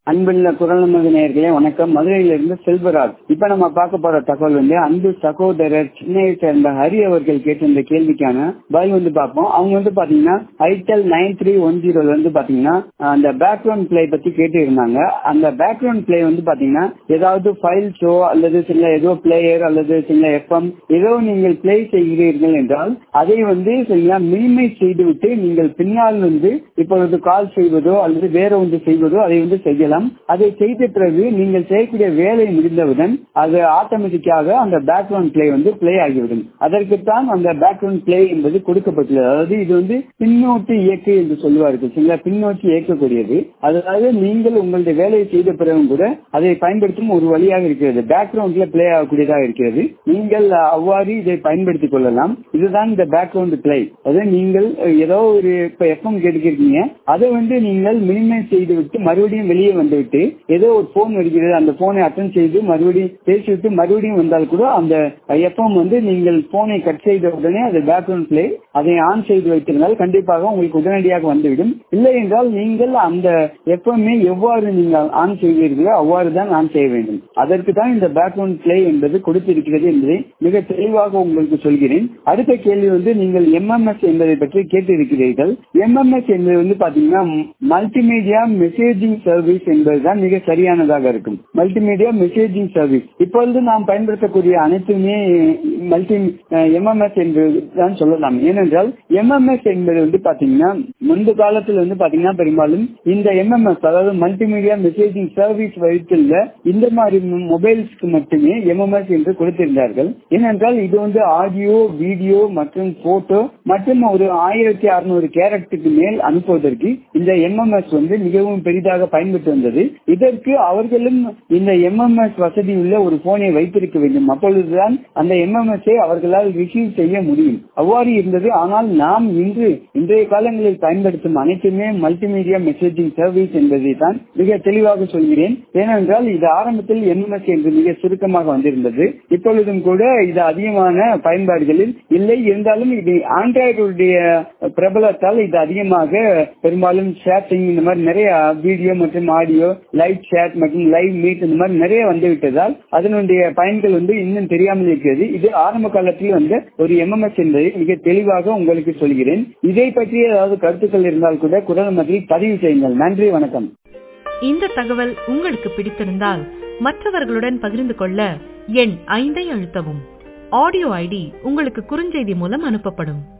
அன்புள்ள குரல் நமது நேயர்களே வணக்கம் மதுரையிலிருந்து செல்வராஜ் இப்ப நம்ம பார்க்க போற தகவல் வந்து அன்பு சகோதரர் சென்னையை சேர்ந்த ஹரி அவர்கள் கேட்டிருந்த கேள்விக்கான பதில் வந்து பார்ப்போம் அவங்க வந்து பாத்தீங்கன்னா ஐட்டல் நைன் த்ரீ ஒன் ஜீரோல வந்து பாத்தீங்கன்னா அந்த பேக்ரவுண்ட் பிளே பத்தி கேட்டு இருந்தாங்க அந்த பேக்ரவுண்ட் பிளே வந்து பாத்தீங்கன்னா ஏதாவது ஃபைல் ஷோ அல்லது சில ஏதோ பிளேயர் அல்லது சில எஃப்எம் ஏதோ நீங்கள் பிளே செய்கிறீர்கள் என்றால் அதை வந்து சரிங்களா மினிமைஸ் செய்துவிட்டு நீங்கள் பின்னால் வந்து இப்பொழுது கால் செய்வதோ அல்லது வேற ஒன்று செய்வதோ அதை வந்து செய்யலாம் அதை செய்த பிறகு நீங்கள் செய்யக்கூடிய வேலை முடிந்தவுடன் அது ஆட்டோமேட்டிக்காக அந்த பேக்ரவுண்ட் பிளே வந்து பிளே ஆகிவிடும் அதற்குத்தான் அந்த பேக்ரவுண்ட் பிளே என்பது கொடுக்கப்பட்டுள்ளது அதாவது இது வந்து பின்னோட்டு இயக்கு என்று சொல்லுவார்கள் சரிங்களா பின்னோக்கி இயக்கக்கூடியது அதாவது நீங்கள் உங்களுடைய வேலையை செய்த பிறகும் கூட அதை பயன்படுத்தும் ஒரு வழியாக இருக்கிறது பேக்ரவுண்ட்ல பிளே ஆகக்கூடியதாக இருக்கிறது நீங்கள் அவ்வாறு இதை பயன்படுத்திக் கொள்ளலாம் இதுதான் இந்த பேக்ரவுண்ட் பிளே அதாவது நீங்கள் ஏதோ ஒரு இப்ப எஃப்எம் கேட்டுக்கிறீங்க அதை வந்து நீங்கள் மினிமைஸ் செய்து விட்டு மறுபடியும் வெளியே வந்துவிட்டு ஏதோ ஒரு போன் வருகிறது அந்த போனை அட்டன் செய்து மறுபடியும் பேசிவிட்டு மறுபடியும் வந்தால் கூட அந்த எஃப்எம் வந்து நீங்கள் போனை கட் செய்த உடனே அது பேக்ரவுண்ட் பிளே அதை ஆன் செய்து வைத்திருந்தால் கண்டிப்பாக உங்களுக்கு உடனடியாக வந்துவிடும் இல்லை என்றால் நீங்கள் அந்த எஃப்எம்ஐ எவ்வாறு நீங்கள் ஆன் செய்வீர்களோ அவ்வாறு தான் ஆன் செய்ய வேண்டும் அதற்கு தான் இந்த பேக்ரவுண்ட் பிளே என்பது கொடுத்திருக்கிறது என்பதை மிக தெளிவாக உங்களுக்கு சொல்கிறேன் அடுத்த கேள்வி வந்து நீங்கள் எம்எம்எஸ் என்பதை பற்றி கேட்டு இருக்கிறீர்கள் எம்எம்எஸ் என்பது வந்து பாத்தீங்கன்னா மல்டிமீடியா மெசேஜிங் சர்வீஸ் என்பதுதான் மிக சரியானதாக இருக்கும் மல்டிமீடியா மெசேஜிங் சர்வீஸ் இப்பொழுது நாம் பயன்படுத்தக்கூடிய அனைத்துமே மல்டி எம்எம்எஸ் என்பது தான் சொல்லலாம் ஏனென்றால் எம்எம்எஸ் என்பது வந்து பாத்தீங்கன்னா முன்பு காலத்தில் வந்து பாத்தீங்கன்னா பெரும்பாலும் இந்த எம்எம்எஸ் அதாவது மல்டிமீடியா மெசேஜிங் சர்வீஸ் வைத்துள்ள இந்த மாதிரி மொபைல்ஸ்க்கு மட்டுமே எம்எம்எஸ் என்று கொடுத்திருந்தார்கள் ஏனென்றால் இது வந்து ஆடியோ வீடியோ மற்றும் போட்டோ மற்றும் ஒரு ஆயிரத்தி அறுநூறு கேரக்டருக்கு மேல் அனுப்புவதற்கு இந்த எம்எம்எஸ் வந்து மிகவும் பெரிதாக பயன்பட்டு வந்தது இதற்கு அவர்களும் இந்த எம்எம்எஸ் வசதி உள்ள ஒரு போனை வைத்திருக்க வேண்டும் அப்பொழுதுதான் அந்த எம்எம்எஸ் அவர்களால் ரிசீவ் செய்ய முடியும் அவ்வாறு இருந்தது ஆனால் நாம் இன்று இன்றைய காலங்களில் பயன்படுத்தும் அனைத்துமே மல்டிமீடியா மெசேஜிங் சர்வீஸ் என்பதை தான் மிக தெளிவாக சொல்கிறேன் ஏனென்றால் இது ஆரம்பத்தில் எம்எம்எஸ் என்று மிக சுருக்கமாக வந்திருந்தது இப்பொழுதும் கூட இது அதிகமான பயன்பாடுகளில் இல்லை இருந்தாலும் இது ஆண்ட்ராய்டுடைய பிரபலத்தால் இது அதிகமாக பெரும்பாலும் சேட்டிங் இந்த மாதிரி நிறைய வீடியோ மற்றும் ஆடியோ லைவ் சேட் மற்றும் லைவ் மீட் இந்த மாதிரி நிறைய வந்துவிட்டதால் அதனுடைய பயன்கள் வந்து இன்னும் தெரியாமல் இருக்கிறது இது ஆரம்ப காலத்தில் வந்த ஒரு எம்எம்எஸ் என்பதை மிக தெளிவாக உங்களுக்கு சொல்கிறேன் இதை பற்றி ஏதாவது கருத்துக்கள் இருந்தால் கூட குரல் மத்தியில் பதிவு செய்யுங்கள் நன்றி வணக்கம் இந்த தகவல் உங்களுக்கு பிடித்திருந்தால் மற்றவர்களுடன் பகிர்ந்து கொள்ள எண் ஐந்தை அழுத்தவும் ஆடியோ ஐடி உங்களுக்கு குறுஞ்செய்தி மூலம் அனுப்பப்படும்